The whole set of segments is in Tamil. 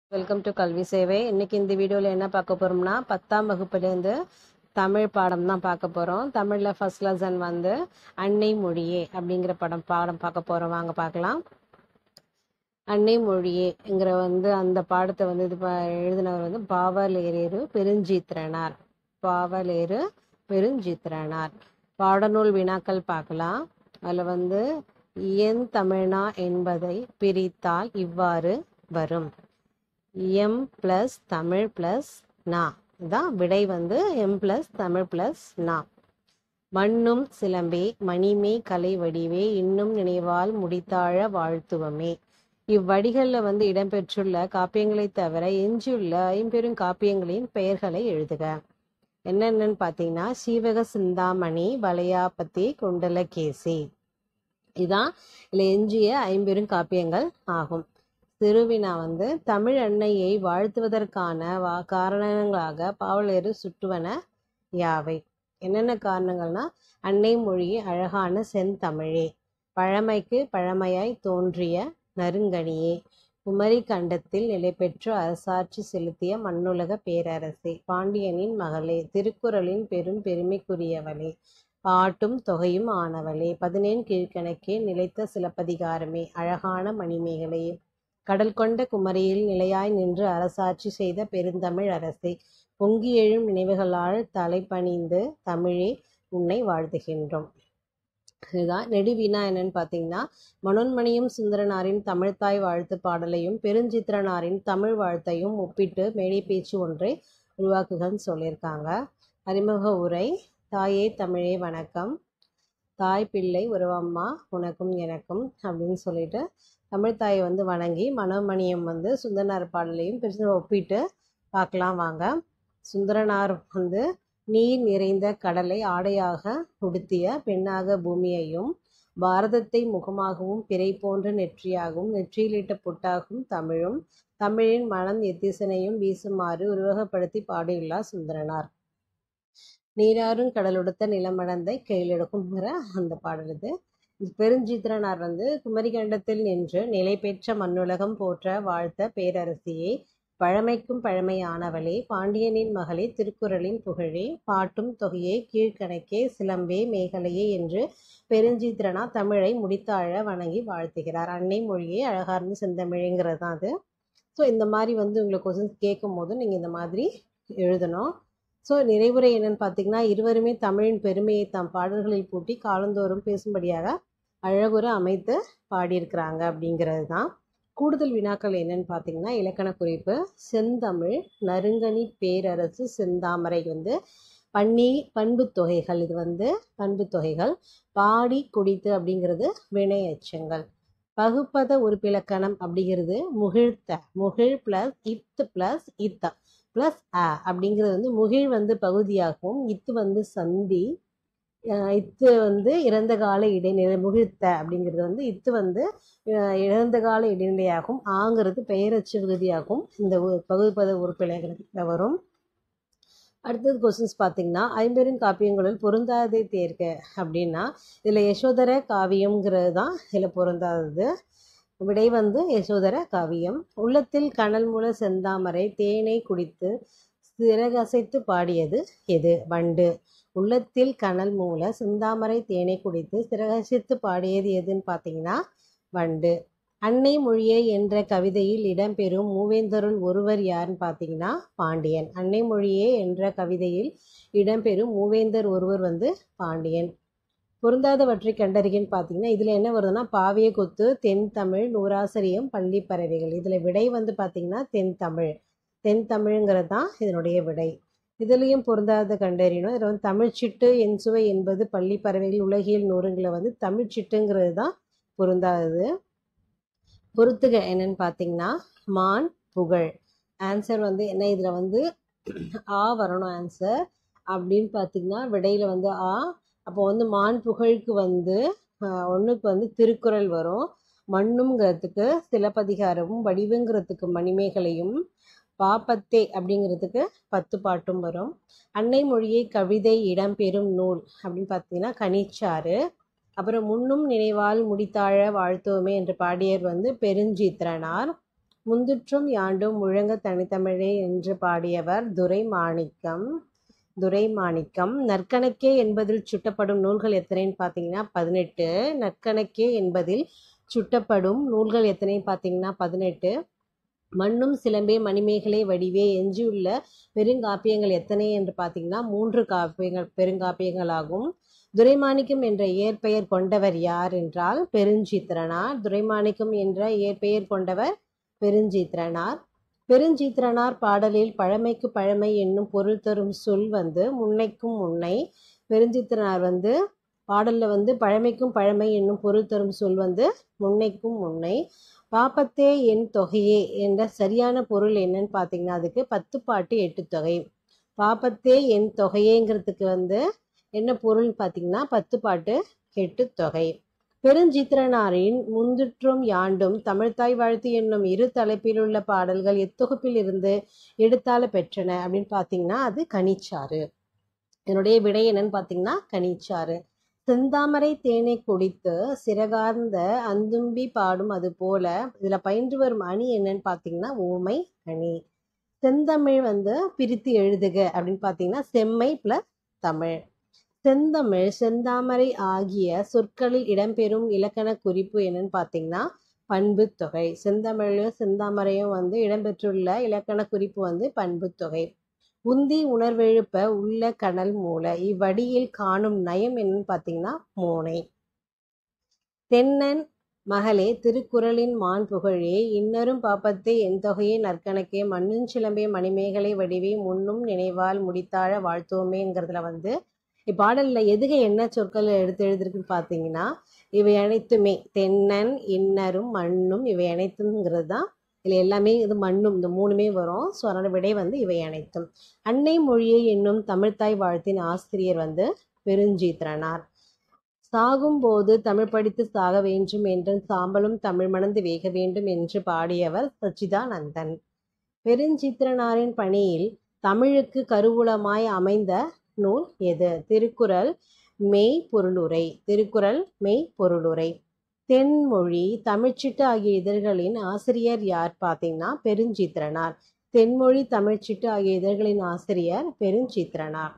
வெல்கம் டு கல்வி சேவை இன்னைக்கு இந்த வீடியோவில் என்ன பார்க்க போறோம்னா பத்தாம் வகுப்புலேருந்து தமிழ் பாடம் தான் பார்க்க போகிறோம் தமிழில் ஃபர்ஸ்ட் லெசன் வந்து அன்னை மொழியே அப்படிங்கிற படம் பாடம் பார்க்க போகிறோம் வாங்க பார்க்கலாம் அன்னை மொழியேங்கிற வந்து அந்த பாடத்தை வந்து இது ப- எழுதினவர் வந்து பாவலேரேரு பெருஞ்சித்திரனார் பாவலேரு பெருஞ்சித்திரனார் பாடநூல் வினாக்கள் பார்க்கலாம் அதில் வந்து என் தமிழ்னா என்பதை பிரித்தால் இவ்வாறு வரும் எம் ப்ளஸ் தமிழ் ப்ளஸ் நா இதான் விடை வந்து எம் ப்ளஸ் தமிழ் ப்ளஸ் நா மண்ணும் சிலம்பே மணிமே கலை வடிவே இன்னும் நினைவால் முடித்தாழ வாழ்த்துவமே இவ்வடிகளில் வந்து இடம்பெற்றுள்ள காப்பியங்களைத் தவிர எஞ்சியுள்ள ஐம்பெரும் காப்பியங்களின் பெயர்களை எழுதுக என்னென்னன்னு பார்த்தீங்கன்னா சீவக சிந்தாமணி வளையாபதி குண்டலகேசி இதான் இதில் எஞ்சிய ஐம்பெரும் காப்பியங்கள் ஆகும் திருவினா வந்து தமிழ் அன்னையை வாழ்த்துவதற்கான வா காரணங்களாக பாவலரு சுட்டுவன யாவை என்னென்ன காரணங்கள்னா அன்னை மொழி அழகான செந்தமிழே பழமைக்கு பழமையாய் தோன்றிய நறுங்கனியே குமரி கண்டத்தில் நிலை பெற்று அரசாட்சி செலுத்திய மண்ணுலக பேரரசே பாண்டியனின் மகளே திருக்குறளின் பெரும் பெருமைக்குரியவளே பாட்டும் தொகையும் ஆனவளே பதினேன் கீழ்கணக்கே நிலைத்த சிலப்பதிகாரமே அழகான மணிமேகலையே கடல் கொண்ட குமரியில் நிலையாய் நின்று அரசாட்சி செய்த பெருந்தமிழ் அரசே பொங்கி எழும் நினைவுகளால் தலைப்பணிந்து தமிழே உன்னை வாழ்த்துகின்றோம் இதுதான் நெடுவினா என்னன்னு பார்த்தீங்கன்னா மனோன்மணியும் சுந்தரனாரின் தமிழ்த்தாய் வாழ்த்து பாடலையும் பெருஞ்சித்திரனாரின் தமிழ் வாழ்த்தையும் ஒப்பிட்டு மேடை பேச்சு ஒன்றை உருவாக்குகன்னு சொல்லியிருக்காங்க அறிமுக உரை தாயே தமிழே வணக்கம் தாய் பிள்ளை உறவம்மா உனக்கும் எனக்கும் அப்படின்னு சொல்லிட்டு தமிழ் தாயை வந்து வணங்கி மனோமணியம் வந்து சுந்தரனார் பாடலையும் பெருசு ஒப்பிட்டு பார்க்கலாம் வாங்க சுந்தரனார் வந்து நீர் நிறைந்த கடலை ஆடையாக உடுத்திய பெண்ணாக பூமியையும் பாரதத்தை முகமாகவும் பிறை போன்ற நெற்றியாகவும் நெற்றியிலிட்ட பொட்டாகவும் தமிழும் தமிழின் மனம் எத்திசனையும் வீசுமாறு உருவகப்படுத்தி பாடியுள்ளார் சுந்தரனார் நீராறும் கடலுடுத்த நிலமடந்தை கையிலெடுக்கும்ங்கிற அந்த பாடல் இது பெருஞ்சித்திரனார் வந்து குமரிகண்டத்தில் நின்று நிலை பெற்ற மண்ணுலகம் போற்ற வாழ்த்த பேரரசியே பழமைக்கும் பழமையானவளே பாண்டியனின் மகளே திருக்குறளின் புகழே பாட்டும் தொகையே கீழ்கணக்கே சிலம்பே மேகலையே என்று பெருஞ்சித்திரனா தமிழை முடித்தாழ வணங்கி வாழ்த்துகிறார் அன்னை மொழியே அழகார்ந்து செந்தமிழுங்கிறது தான் அது ஸோ இந்த மாதிரி வந்து உங்களுக்கு கொஸ்டின்ஸ் கேட்கும் போது நீங்கள் இந்த மாதிரி எழுதணும் ஸோ நிறைவுரை என்னன்னு பார்த்தீங்கன்னா இருவருமே தமிழின் பெருமையை தம் பாடல்களில் பூட்டி காலந்தோறும் பேசும்படியாக அழகுற அமைத்து பாடியிருக்கிறாங்க அப்படிங்கிறது தான் கூடுதல் வினாக்கள் என்னன்னு பார்த்தீங்கன்னா இலக்கண குறிப்பு செந்தமிழ் நறுங்கனி பேரரசு செந்தாமரை வந்து பன்னி பண்பு தொகைகள் இது வந்து பண்பு தொகைகள் பாடி குடித்து அப்படிங்கிறது வினை எச்சங்கள் பகுப்பத உறுப்பிலக்கணம் அப்படிங்கிறது முகிழ்த்த முகிழ் ப்ளஸ் இத்து ப்ளஸ் இத்த ப்ளஸ் அ அப்படிங்கிறது வந்து முகிழ் வந்து பகுதியாகவும் இத்து வந்து சந்தி அஹ் இத்து வந்து இறந்த கால இடைநிலை முகிழ்த்த அப்படிங்கிறது வந்து இத்து வந்து அஹ் இறந்த கால இடைநிலையாகும் ஆங்கிறது பெயரச்சு விகுதியாகும் இந்த உ- பகுதிப்பத உறுப்பிலக்கணத்தில் வரும் அடுத்தது கொஸ்டின்ஸ் பார்த்தீங்கன்னா ஐம்பெரும் காப்பியங்களுள் பொருந்தாததை தேர்க அப்படின்னா இதில் யசோதர காவியம்ங்கிறது தான் இதில் பொருந்தாதது விடை வந்து யசோதர காவியம் உள்ளத்தில் கனல் மூல செந்தாமரை தேனை குடித்து சிறகசைத்து பாடியது எது வண்டு உள்ளத்தில் கனல் மூல செந்தாமரை தேனை குடித்து சிறகசைத்து பாடியது எதுன்னு பார்த்தீங்கன்னா வண்டு அன்னை மொழியே என்ற கவிதையில் இடம்பெறும் மூவேந்தருள் ஒருவர் யாருன்னு பார்த்தீங்கன்னா பாண்டியன் அன்னை மொழியே என்ற கவிதையில் இடம்பெறும் மூவேந்தர் ஒருவர் வந்து பாண்டியன் பொருந்தாதவற்றை கண்டறிகன்னு பார்த்தீங்கன்னா இதில் என்ன வருதுன்னா பாவிய கொத்து தென் தமிழ் நூறாசிரியம் பள்ளி பறவைகள் இதில் விடை வந்து பார்த்தீங்கன்னா தென் தமிழ் தென் தமிழ்ங்கிறது தான் இதனுடைய விடை இதுலேயும் பொருந்தாத கண்டறியணும் இதில் வந்து தமிழ்ச்சிட்டு என் சுவை என்பது பள்ளி பறவைகள் உலகியல் நூறுங்களை வந்து தமிழ்ச்சிட்டுங்கிறது தான் பொருந்தாதது பொறுத்துக என்னன்னு பார்த்தீங்கன்னா மான் புகழ் ஆன்சர் வந்து என்ன இதில் வந்து ஆ வரணும் ஆன்சர் அப்படின்னு பார்த்தீங்கன்னா விடையில் வந்து ஆ அப்போ வந்து மான் புகழுக்கு வந்து ஒன்றுக்கு வந்து திருக்குறள் வரும் மண்ணுங்கிறதுக்கு சிலப்பதிகாரமும் வடிவுங்கிறதுக்கு மணிமேகலையும் பாப்பத்தே அப்படிங்கிறதுக்கு பத்து பாட்டும் வரும் அன்னை மொழியை கவிதை இடம்பெறும் நூல் அப்படின்னு பார்த்தீங்கன்னா கனிச்சாறு அப்புறம் முன்னும் நினைவால் முடித்தாழ வாழ்த்துவோமே என்று பாடியவர் வந்து பெருஞ்சித்திரனார் முந்துற்றும் யாண்டும் முழங்க தனித்தமிழே என்று பாடியவர் துரை மாணிக்கம் துரை மாணிக்கம் நற்கணக்கே என்பதில் சுட்டப்படும் நூல்கள் எத்தனைன்னு பார்த்தீங்கன்னா பதினெட்டு நற்கணக்கே என்பதில் சுட்டப்படும் நூல்கள் எத்தனைன்னு பார்த்தீங்கன்னா பதினெட்டு மண்ணும் சிலம்பே மணிமேகலை வடிவே எஞ்சியுள்ள பெருங்காப்பியங்கள் எத்தனை என்று பார்த்தீங்கன்னா மூன்று காப்பியங்கள் பெருங்காப்பியங்களாகும் துரைமாணிக்கம் என்ற இயற்பெயர் கொண்டவர் யார் என்றால் பெருஞ்சித்திரனார் துரைமாணிக்கம் என்ற இயற்பெயர் கொண்டவர் பெருஞ்சித்திரனார் பெருஞ்சித்திரனார் பாடலில் பழமைக்கு பழமை என்னும் பொருள் தரும் சொல் வந்து முன்னைக்கும் முன்னை பெருஞ்சித்திரனார் வந்து பாடல்ல வந்து பழமைக்கும் பழமை என்னும் பொருள் தரும் சொல் வந்து முன்னைக்கும் முன்னை பாப்பத்தே என் தொகையே என்ற சரியான பொருள் என்னன்னு பார்த்தீங்கன்னா அதுக்கு பத்து பாட்டு எட்டு தொகை பாப்பத்தே என் தொகையேங்கிறதுக்கு வந்து என்ன பொருள் பார்த்தீங்கன்னா பத்து பாட்டு எட்டு தொகை பெருஞ்சித்திரனாரின் முந்துற்றும் யாண்டும் தமிழ்தாய் வாழ்த்து என்னும் இரு தலைப்பிலுள்ள பாடல்கள் எத்தொகுப்பில் இருந்து எடுத்தால பெற்றன அப்படின்னு பார்த்தீங்கன்னா அது கனிச்சாறு என்னுடைய விடை என்னன்னு பார்த்தீங்கன்னா கனிச்சாறு செந்தாமரை தேனை குடித்து சிறகார்ந்த அந்தும்பி பாடும் அது போல இதுல பயின்று வரும் அணி என்னன்னு பார்த்தீங்கன்னா ஊமை அணி செந்தமிழ் வந்து பிரித்து எழுதுக அப்படின்னு பார்த்தீங்கன்னா செம்மை பிளஸ் தமிழ் செந்தமிழ் செந்தாமரை ஆகிய சொற்களில் இடம்பெறும் இலக்கண குறிப்பு என்னன்னு பார்த்தீங்கன்னா பண்பு தொகை செந்தமிழும் செந்தாமரையும் வந்து இடம்பெற்றுள்ள இலக்கண குறிப்பு வந்து பண்பு தொகை உந்தி உணர்வெழுப்ப உள்ள கனல் மூல இவ்வடியில் காணும் நயம் என்னன்னு பார்த்தீங்கன்னா மோனை தென்னன் மகளே திருக்குறளின் மான் புகழே இன்னரும் பாப்பத்தே என் தொகையே நற்கணக்கே மண்ணுஞ்சிலம்பே மணிமேகலை வடிவே முன்னும் நினைவால் முடித்தாழ வாழ்த்துவோமேங்கிறதுல வந்து இப்பாடல்ல எதுக என்ன சொற்கள் எடுத்து எழுதிருக்குன்னு பார்த்தீங்கன்னா இவை அனைத்துமே தென்னன் இன்னரும் மண்ணும் இவை அனைத்துங்கிறது தான் இதில் எல்லாமே இது மண்ணும் இந்த மூணுமே வரும் ஸோ அதனோட விடை வந்து இவை அனைத்தும் அன்னை மொழியை என்னும் தமிழ்த்தாய் வாழ்த்தின் ஆசிரியர் வந்து பெருஞ்சீத்திரனார் சாகும்போது தமிழ் படித்து சாக வேண்டும் என்றும் சாம்பலும் தமிழ் மணந்து வேக வேண்டும் என்று பாடியவர் சச்சிதானந்தன் பெருஞ்சித்திரனாரின் பணியில் தமிழுக்கு கருவூலமாய் அமைந்த நூல் எது திருக்குறள் மெய் பொருளுரை திருக்குறள் மெய் பொருளுரை தென்மொழி தமிழ்ச்சிட்டு ஆகிய இதழ்களின் ஆசிரியர் யார் பார்த்தீங்கன்னா பெருஞ்சித்திரனார் தென்மொழி தமிழ்ச்சிட்டு ஆகிய இதழ்களின் ஆசிரியர் பெருஞ்சித்திரனார்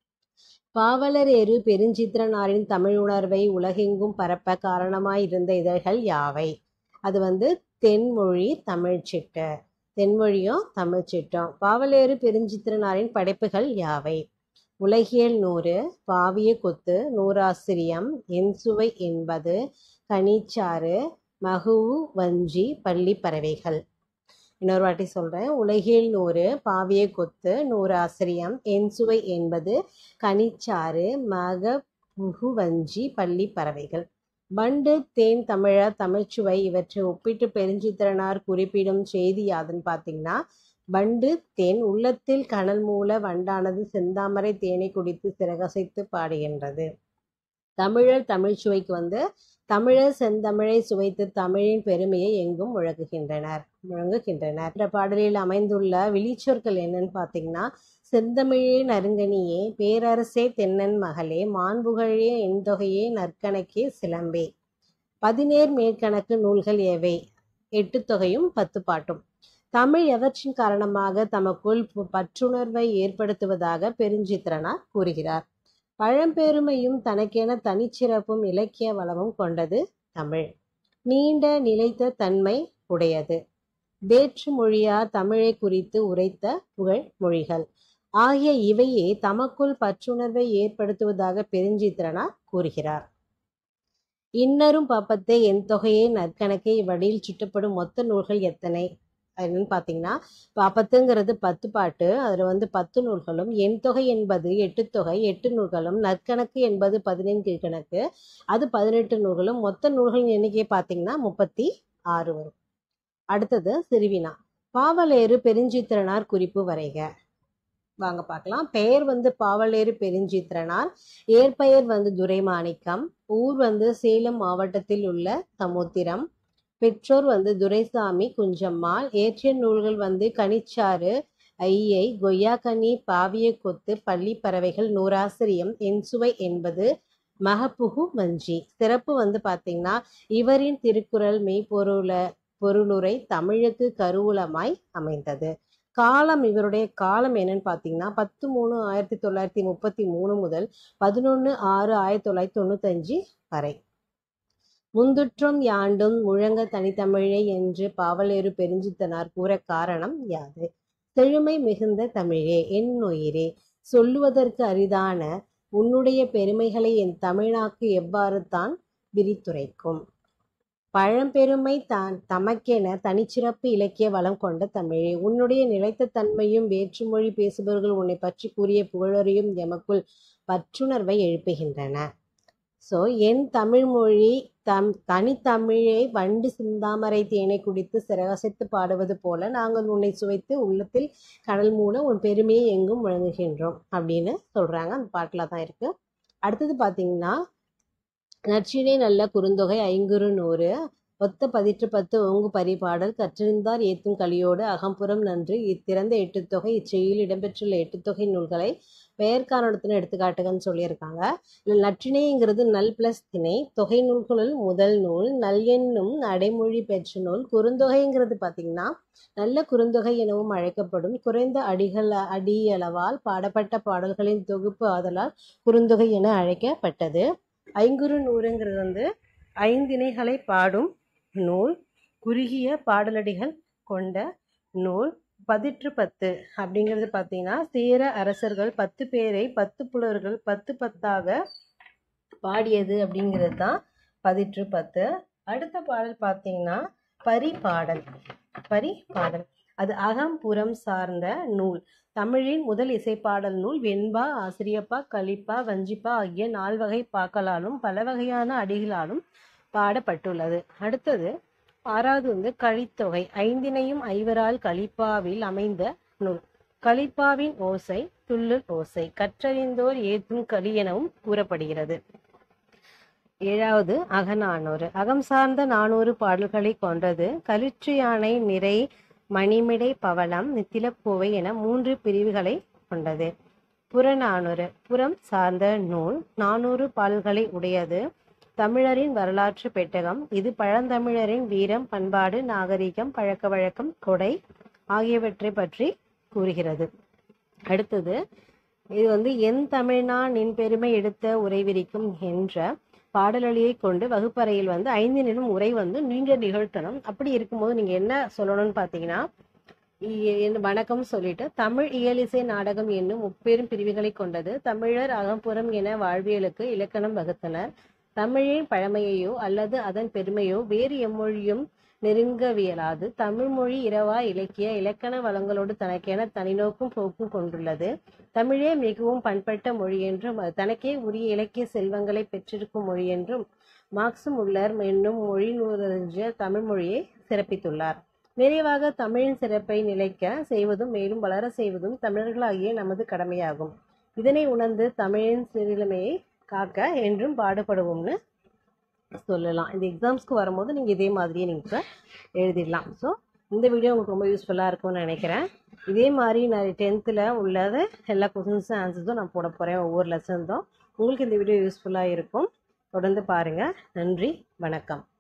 பாவலரேறு பெருஞ்சித்திரனாரின் தமிழ் உணர்வை உலகெங்கும் பரப்ப காரணமாயிருந்த இதழ்கள் யாவை அது வந்து தென்மொழி தமிழ்ச்சிட்டு தென்மொழியும் தமிழ்ச்சிட்டும் பாவலேறு பெருஞ்சித்திரனாரின் படைப்புகள் யாவை உலகியல் நூறு பாவிய கொத்து நூறாசிரியம் என் சுவை என்பது கனிச்சாறு மகுவு வஞ்சி பள்ளி பறவைகள் இன்னொரு வாட்டி சொல்கிறேன் உலகியல் நூறு பாவிய கொத்து நூறு ஆசிரியம் என் சுவை என்பது கனிச்சாறு மக புகு வஞ்சி பள்ளி பறவைகள் பண்டு தேன் தமிழ தமிழ்ச்சுவை இவற்றை ஒப்பிட்டு பெருஞ்சித்திரனார் குறிப்பிடும் செய்தி யாதுன்னு பார்த்தீங்கன்னா பண்டு தேன் உள்ளத்தில் கனல் மூல வண்டானது செந்தாமரை தேனை குடித்து சிறகசைத்து பாடுகின்றது தமிழர் தமிழ்ச்சுவைக்கு வந்து தமிழர் செந்தமிழை சுவைத்து தமிழின் பெருமையை எங்கும் முழங்குகின்றனர் முழங்குகின்றனர் இந்த பாடலில் அமைந்துள்ள விழிச்சொற்கள் என்னன்னு பார்த்தீங்கன்னா செந்தமிழே நறுங்கனியே பேரரசே தென்னன் மகளே மாண்புகழே எண்தொகையே நற்கணக்கே சிலம்பே பதினேர் மேற்கணக்கு நூல்கள் எவை எட்டு தொகையும் பத்து பாட்டும் தமிழ் எவற்றின் காரணமாக தமக்குள் பற்றுணர்வை ஏற்படுத்துவதாக பெருஞ்சித்திரனார் கூறுகிறார் பழம்பெருமையும் தனக்கென தனிச்சிறப்பும் இலக்கிய வளமும் கொண்டது தமிழ் நீண்ட நிலைத்த தன்மை உடையது வேற்று மொழியார் தமிழை குறித்து உரைத்த புகழ் மொழிகள் ஆகிய இவையே தமக்குள் பற்றுணர்வை ஏற்படுத்துவதாக பெருஞ்சித்திரனார் கூறுகிறார் இன்னரும் பாப்பத்தை என் தொகையை நற்கணக்கே இவ்வடியில் சுட்டப்படும் மொத்த நூல்கள் எத்தனை என்னன்னு பார்த்தீங்கன்னா பாப்பத்துங்கிறது பத்து பாட்டு அதில் வந்து பத்து நூல்களும் எண் தொகை என்பது எட்டு தொகை எட்டு நூல்களும் நற்கணக்கு என்பது பதினைந்து கணக்கு அது பதினெட்டு நூல்களும் மொத்த நூல்களின் எண்ணிக்கை பார்த்தீங்கன்னா முப்பத்தி ஆறு வரும் அடுத்தது சிறுவினா பாவலேறு பெருஞ்சித்திரனார் குறிப்பு வரைக வாங்க பார்க்கலாம் பெயர் வந்து பாவலேறு பெருஞ்சித்திரனார் ஏற்பெயர் வந்து துரைமாணிக்கம் ஊர் வந்து சேலம் மாவட்டத்தில் உள்ள சமுத்திரம் பெற்றோர் வந்து துரைசாமி குஞ்சம்மாள் ஏற்றிய நூல்கள் வந்து கனிச்சாறு ஐயை கொய்யாக்கனி பாவிய கொத்து பள்ளி பறவைகள் நூறாசிரியம் என்சுவை என்பது மகப்புகு வஞ்சி சிறப்பு வந்து பார்த்தீங்கன்னா இவரின் திருக்குறள் மெய்ப்பொருள பொருளுரை தமிழுக்கு கருவூலமாய் அமைந்தது காலம் இவருடைய காலம் என்னன்னு பார்த்தீங்கன்னா பத்து மூணு ஆயிரத்தி தொள்ளாயிரத்தி முப்பத்தி மூணு முதல் பதினொன்று ஆறு ஆயிரத்தி தொள்ளாயிரத்தி தொண்ணூத்தஞ்சு வரை முந்துற்றும் யாண்டும் முழங்க தனித்தமிழே என்று பாவலேறு பெருஞ்சித்தனார் கூற காரணம் யாது செழுமை மிகுந்த தமிழே என் உயிரே சொல்லுவதற்கு அரிதான உன்னுடைய பெருமைகளை என் தமிழாக்கு எவ்வாறு தான் விரித்துரைக்கும் பழம்பெருமை தான் தமக்கென தனிச்சிறப்பு இலக்கிய வளம் கொண்ட தமிழே உன்னுடைய நிலைத்த தன்மையும் வேற்றுமொழி பேசுபவர்கள் உன்னை பற்றி கூறிய புகழறியும் எமக்குள் பற்றுணர்வை எழுப்புகின்றன ஸோ என் தமிழ் மொழி தம் தனித்தமிழை வண்டு சிந்தாமரை தேனை குடித்து சிறகசைத்து பாடுவது போல நாங்கள் உன்னை சுவைத்து உள்ளத்தில் கடல் மூலம் உன் பெருமையை எங்கும் முழங்குகின்றோம் அப்படின்னு சொல்றாங்க அந்த பாட்டில் தான் இருக்கு அடுத்தது பார்த்தீங்கன்னா நற்றினை நல்ல குறுந்தொகை ஐங்குறு நூறு ஒத்த பதிற்று பத்து ஓங்கு பரிபாடல் கற்றறிந்தார் ஏத்தும் கலியோடு அகம்புறம் நன்று இத்திறந்த எட்டுத்தொகை இச்செய்யில் இடம்பெற்றுள்ள எட்டுத்தொகை நூல்களை பெயர் காரணத்தின எடுத்துக்காட்டுகன்னு சொல்லியிருக்காங்க இதில் நற்றினைங்கிறது நல் பிளஸ் திணை தொகை நூல்களுள் முதல் நூல் நல் என்னும் அடைமொழி பெற்ற நூல் குறுந்தொகைங்கிறது பார்த்தீங்கன்னா நல்ல குறுந்தொகை எனவும் அழைக்கப்படும் குறைந்த அடிகள் அடியளவால் பாடப்பட்ட பாடல்களின் தொகுப்பு ஆதலால் குறுந்தொகை என அழைக்கப்பட்டது ஐங்குறு நூறுங்கிறது வந்து ஐந்திணைகளை பாடும் நூல் குறுகிய பாடலடிகள் கொண்ட நூல் பதிற்று பத்து அப்படிங்கிறது பார்த்தீங்கன்னா சேர அரசர்கள் பத்து பேரை பத்து புலவர்கள் பத்து பத்தாக பாடியது அப்படிங்கிறது தான் பதிற்று பத்து அடுத்த பாடல் பார்த்தீங்கன்னா பரிபாடல் பரிபாடல் அது அகம் புறம் சார்ந்த நூல் தமிழின் முதல் இசைப்பாடல் நூல் வெண்பா ஆசிரியப்பா கலிப்பா வஞ்சிப்பா ஆகிய நால்வகை பாக்களாலும் பல வகையான அடிகளாலும் பாடப்பட்டுள்ளது அடுத்தது ஆறாவது வந்து கலித்தொகை ஐந்தினையும் ஐவரால் கலிப்பாவில் அமைந்த நூல் கலிப்பாவின் ஓசை துள்ளல் ஓசை கற்றறிந்தோர் ஏத்தும் களி எனவும் கூறப்படுகிறது ஏழாவது அகநானூறு அகம் சார்ந்த நானூறு பாடல்களை கொண்டது களிற்று யானை நிறை மணிமிடை பவளம் நித்திலப்பூவை என மூன்று பிரிவுகளை கொண்டது புறநானூறு புறம் சார்ந்த நூல் நானூறு பாடல்களை உடையது தமிழரின் வரலாற்று பெட்டகம் இது பழந்தமிழரின் வீரம் பண்பாடு நாகரிகம் பழக்க வழக்கம் கொடை ஆகியவற்றை பற்றி கூறுகிறது அடுத்தது இது வந்து என் தமிழ்னா நின் பெருமை எடுத்த உரைவிரிக்கும் என்ற பாடலொலியை கொண்டு வகுப்பறையில் வந்து ஐந்து நிமிடம் உரை வந்து நீங்க நிகழ்த்தணும் அப்படி இருக்கும்போது நீங்க என்ன சொல்லணும்னு பார்த்தீங்கன்னா இ- என்ன வணக்கம் சொல்லிட்டு தமிழ் இயலிசை நாடகம் என்னும் முப்பெரும் பிரிவுகளை கொண்டது தமிழர் அகம்புறம் என வாழ்வியலுக்கு இலக்கணம் வகுத்தனர் தமிழின் பழமையையோ அல்லது அதன் பெருமையோ வேறு எம்மொழியும் நெருங்கவியலாது தமிழ் மொழி இரவா இலக்கிய இலக்கண வளங்களோடு தனக்கென தனிநோக்கும் போக்கும் கொண்டுள்ளது தமிழே மிகவும் பண்பட்ட மொழி என்றும் அது தனக்கே உரிய இலக்கிய செல்வங்களை பெற்றிருக்கும் மொழி என்றும் மார்க்ஸ் முல்லர் என்னும் மொழி நூலறிஞர் தமிழ் மொழியை சிறப்பித்துள்ளார் நிறைவாக தமிழின் சிறப்பை நிலைக்க செய்வதும் மேலும் வளர செய்வதும் தமிழர்களாகிய நமது கடமையாகும் இதனை உணர்ந்து தமிழின் சிறிலமையை காக்க என்றும் பாடுபடுவோம்னு சொல்லலாம் இந்த எக்ஸாம்ஸ்க்கு வரும்போது நீங்கள் இதே மாதிரியே நீங்கள் எழுதிடலாம் ஸோ இந்த வீடியோ உங்களுக்கு ரொம்ப யூஸ்ஃபுல்லாக இருக்கும்னு நினைக்கிறேன் இதே மாதிரி நான் டென்த்தில் உள்ளது எல்லா கொஸ்டின்ஸும் ஆன்சர்ஸும் நான் போட போகிறேன் ஒவ்வொரு லெசன் தான் உங்களுக்கு இந்த வீடியோ யூஸ்ஃபுல்லாக இருக்கும் தொடர்ந்து பாருங்கள் நன்றி வணக்கம்